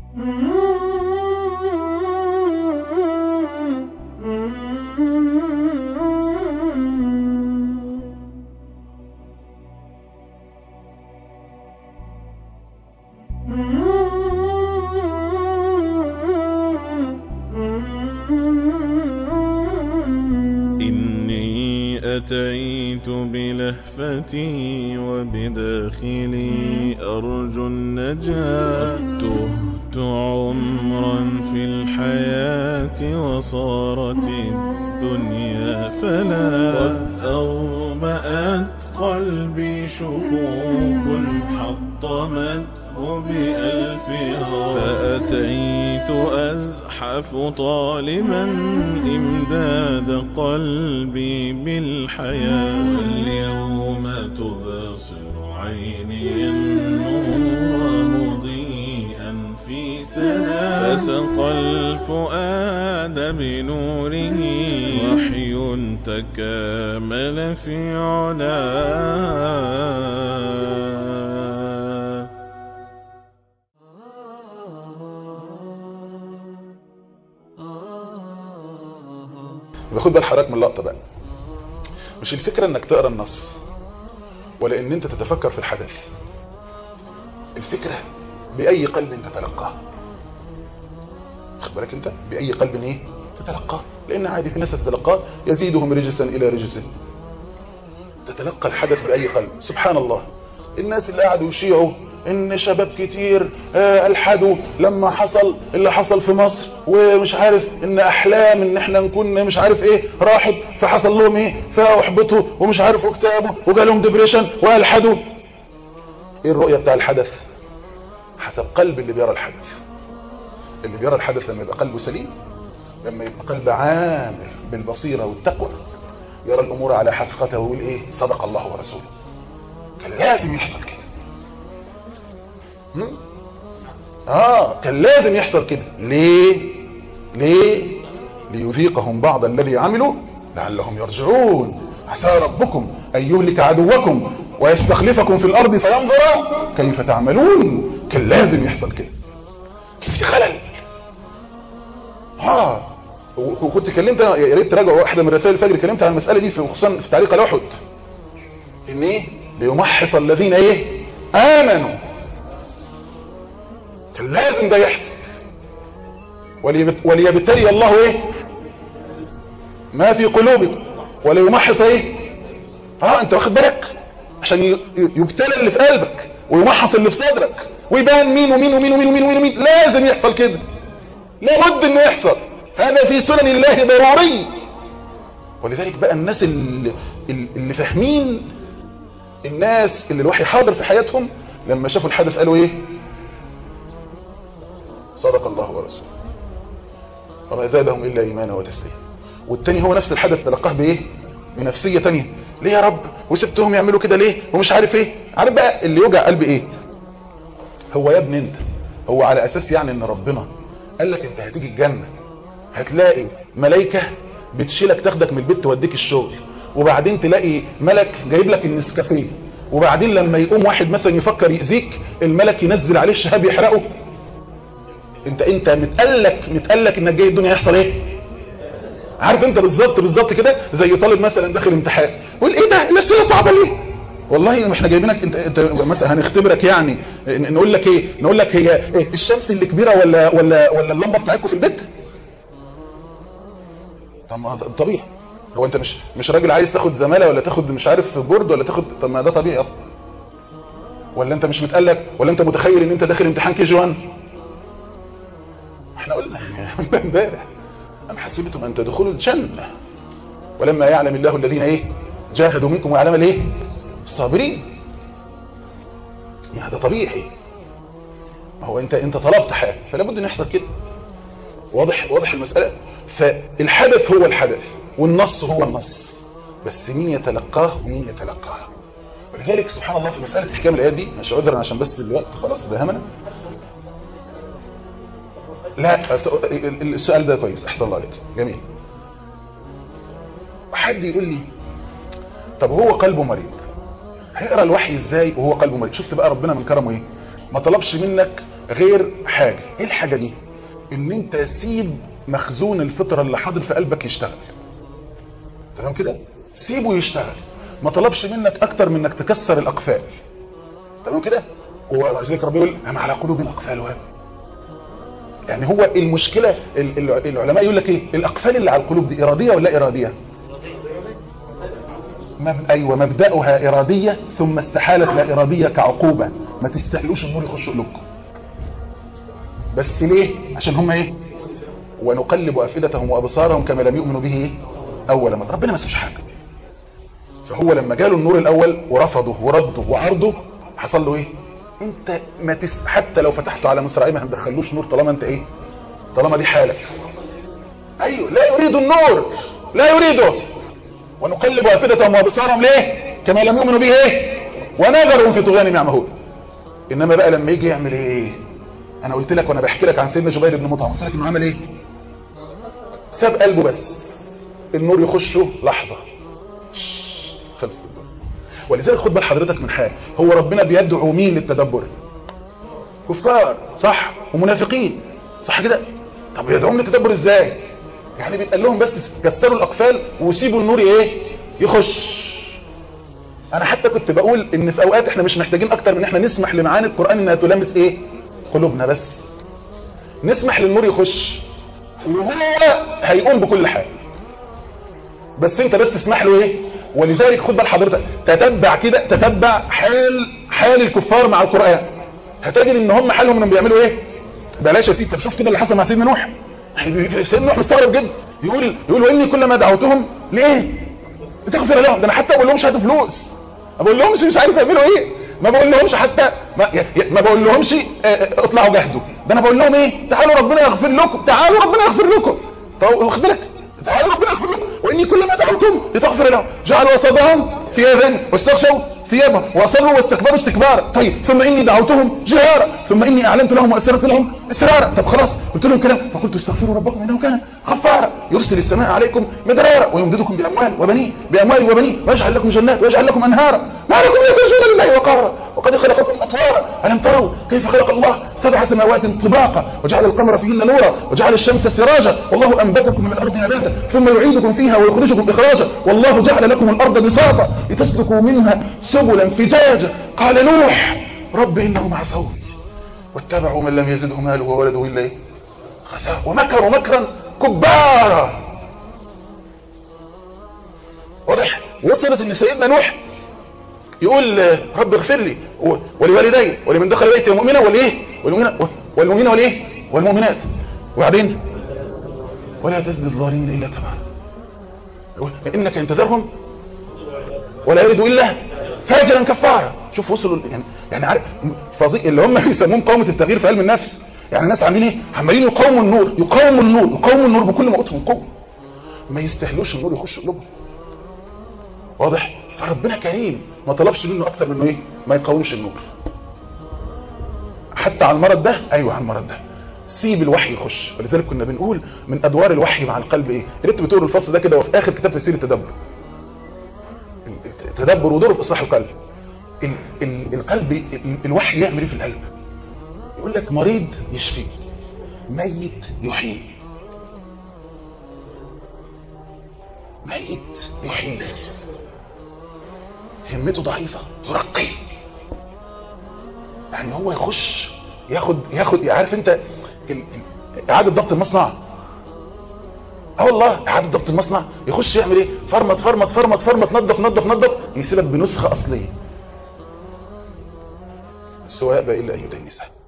إني أتيت بلهفتي وبداخلي أرجو النجاة تهت عمرا في الحياة وصارت الدنيا فلا قد أغمأت قلبي شكوك حطمته بألفها فأتيت أزحف طالبا إمداد قلبي بالحياة اليوم تبصر عيني النور مضيئا في سنة فسقى الفؤاد بنوره وحي تكامل في علاه باخد بال حضرتك من اللقطه بقى مش الفكره انك تقرا النص ولا ان انت تتفكر في الحدث الفكره باي قلب تتلقاه خد بالك انت باي قلب ايه تتلقاه لان عادي في ناس تتلقاه يزيدهم رجسا الى رجس تتلقى الحدث باي قلب سبحان الله الناس اللي قعدوا يشيعوا ان شباب كتير آه، الحدوا لما حصل اللي حصل في مصر ومش عارف ان احلام ان احنا نكون مش عارف ايه راحت فحصل لهم ايه فاحبطوا ومش عارف واكتئبوا وجالهم ديبريشن والحدوا ايه الرؤية بتاع الحدث حسب قلب اللي بيرى الحدث اللي بيرى الحدث لما يبقى قلبه سليم لما يبقى قلب عامر بالبصيرة والتقوى يرى الامور على حقيقتها ويقول ايه صدق الله ورسوله كان لازم يحصل كده هم؟ اه كان لازم يحصل كده ليه ليه ليذيقهم بعض الذي عملوا لعلهم يرجعون عسى ربكم ان يهلك عدوكم ويستخلفكم في الارض فينظر كيف تعملون كان لازم يحصل كده كيف في خلل اه وكنت اتكلمت انا يا ريت تراجعوا واحده من رسائل الفجر اتكلمت عن المساله دي في خصوصا في تعليق على احد ان ايه ليمحص الذين ايه امنوا كان لازم ده يحصل وليبت- وليبتلي الله ايه ما في قلوبكم وليمحص ايه اه انت واخد بالك عشان ي- يبتلى اللي في قلبك ويمحص اللي في صدرك ويبان مين ومين ومين ومين ومين ومين, ومين. لازم يحصل كده لابد انه يحصل هذا في سنن الله ضروري ولذلك بقى الناس اللي, اللي فاهمين الناس اللي الوحي حاضر في حياتهم لما شافوا الحدث قالوا ايه صدق الله ورسوله وما زادهم الا ايمانا وتسليما والتاني هو نفس الحدث تلقاه بايه بنفسيه تانية ليه يا رب وسبتهم يعملوا كده ليه ومش عارف ايه عارف بقى اللي يوجع قلبي ايه هو يا ابني انت هو على اساس يعني ان ربنا قال لك انت هتيجي الجنه هتلاقي ملائكه بتشيلك تاخدك من البيت توديك الشغل وبعدين تلاقي ملك جايب لك النسكافيه وبعدين لما يقوم واحد مثلا يفكر يأذيك الملك ينزل عليه الشهاب يحرقه انت انت متقلك متقلك انك جاي الدنيا يحصل ايه عارف انت بالظبط بالظبط كده زي طالب مثلا داخل امتحان يقول ايه ده الاسئله صعبه ليه والله ما احنا جايبينك انت, انت مثلا هنختبرك يعني ن- نقول لك ايه نقول لك هي إيه الشمس اللي كبيره ولا ولا ولا اللمبه بتاعتكم في البيت طب ما ده طبيعي هو انت مش مش راجل عايز تاخد زماله ولا تاخد مش عارف بورد ولا تاخد طب ما ده طبيعي اصلا ولا انت مش متقلق ولا انت متخيل ان انت داخل امتحان كي جي 1 احنا قلنا امبارح ام حسبتم ان تدخلوا الجنه ولما يعلم الله الذين ايه جاهدوا منكم ويعلم الايه الصابرين يعني ده طبيعي ما هو انت انت طلبت حاجه فلا بد ان يحصل كده واضح واضح المساله فالحدث هو الحدث والنص هو النص بس مين يتلقاه ومين يتلقاه ولذلك سبحان الله في مساله احكام الايات دي مش عذرا عشان بس الوقت خلاص دهمنا لا السؤال ده كويس احسن الله عليك جميل حد يقول لي طب هو قلبه مريض هيقرا الوحي ازاي وهو قلبه مريض شفت بقى ربنا من كرمه ايه ما طلبش منك غير حاجة ايه الحاجة دي ان انت سيب مخزون الفطرة اللي حاضر في قلبك يشتغل تمام كده سيبه يشتغل ما طلبش منك اكتر من انك تكسر الاقفال تمام كده ولذلك ربنا يقول ام على قلوب اقفالها يعني هو المشكلة ال- ال- العلماء يقول لك ايه الاقفال اللي على القلوب دي ارادية ولا ارادية مب... ايوه مبدأها ارادية ثم استحالت لا ارادية كعقوبة ما تستحلوش النور يخش قلوبكم بس ليه عشان هم ايه ونقلب افئدتهم وابصارهم كما لم يؤمنوا به ايه اول مرة ربنا ما سابش حاجة فهو لما جاله النور الاول ورفضه ورده وعرضه حصل له ايه انت ما تس... حتى لو فتحته على مصراعيه ما هندخلوش نور طالما انت ايه طالما دي حالك ايوه لا يريد النور لا يريده ونقلب افئدتهم وابصارهم ليه كما لم يؤمنوا به ايه ونذرهم في طغيانهم يعمهون انما بقى لما يجي يعمل ايه انا قلت لك وانا بحكي لك عن سيدنا جبير بن مطعم قلت لك انه عمل ايه ساب قلبه بس النور يخشه لحظه خلص ولذلك خد بال حضرتك من حاجه هو ربنا بيدعو مين للتدبر كفار صح ومنافقين صح كده طب يدعوهم للتدبر ازاي يعني بيتقال لهم بس كسروا الاقفال وسيبوا النور ايه يخش انا حتى كنت بقول ان في اوقات احنا مش محتاجين اكتر من احنا نسمح لمعاني القران انها تلامس ايه قلوبنا بس نسمح للنور يخش وهو هيقوم بكل حاجه بس انت بس تسمح له ايه ولذلك خد بال حضرتك تتبع كده تتبع حال حال الكفار مع القرآن هتجد ان هم حالهم انهم بيعملوا ايه بلاش يا سيدي طب شوف كده اللي حصل مع سيدنا نوح سيدنا نوح مستغرب جدا يقول يقول واني كلما دعوتهم ليه بتغفر لهم ده انا حتى بقول لهمش هاتوا فلوس ما بقول لهمش مش عارف يعملوا ايه ما بقول لهمش حتى ما, ما بقول لهمش اطلعوا جهدوا ده انا بقول لهم ايه تعالوا ربنا يغفر لكم تعالوا ربنا يغفر لكم طب واخد بالك تعالوا ربنا يغفر لكم واني كلما دعوتهم لتغفر لهم جعلوا اصابعهم في اذان واستغشوا ثيابهم واصروا واستكبروا استكبارا طيب ثم اني دعوتهم جهارا ثم اني اعلنت لهم واسررت لهم اسرارا طب خلاص قلت لهم كلام فقلت استغفروا ربكم انه كان غفارا يرسل السماء عليكم مدرارا ويمددكم باموال وبنين باموال وبنين ويجعل لكم جنات ويجعل لكم انهارا ما لكم لا ترجون لله وقارا وقد خلقكم اطوارا الم تروا كيف خلق الله سبع سماوات طباقا وجعل القمر فيهن نورا وجعل الشمس سراجا والله انبتكم من الارض نباتا ثم يعيدكم فيها ويخرجكم اخراجا والله جعل لكم الارض بساطا لتسلكوا منها سبلا فجاجا قال نوح رب انهم عصوني واتبعوا من لم يزده ماله وولده الا ايه خسارة ومكروا مكرا كبارا واضح وصلت ان سيدنا نوح يقول رب اغفر لي ولوالدي ولمن دخل بيتي مؤمنا والايه والمؤمنين والمؤمنين والايه والمؤمنات وبعدين ولا تزد الظالمين الا تبارا انك ان تذرهم ولا يريد الا فاجرا كفارا شوف وصلوا يعني يعني عارف فظيع اللي هم بيسموهم قومه التغيير في علم النفس يعني الناس عاملين ايه عمالين يقاوموا النور يقاوموا النور يقاوموا النور بكل ما اوتهم قوه ما يستاهلوش النور يخش قلوبهم واضح فربنا كريم ما طلبش منه اكتر منه ايه ما يقاومش النور حتى على المرض ده ايوه على المرض ده سيب الوحي يخش ولذلك كنا بنقول من ادوار الوحي مع القلب ايه ريت بتقول الفصل ده كده وفي اخر كتاب تفسير التدبر التدبر ودوره في اصلاح القلب ال ال القلب ال الوحي يعمل ايه في القلب يقول لك مريض يشفيه ميت يحييه ميت يحييه همته ضعيفة يرقيه يعني هو يخش ياخد ياخد عارف انت اعادة ضبط المصنع اه والله اعادة ضبط المصنع يخش يعمل ايه فرمت فرمت فرمت فرمت نظف نظف نظف يسيبك بنسخة اصلية السواء بقى الا ان يدنسها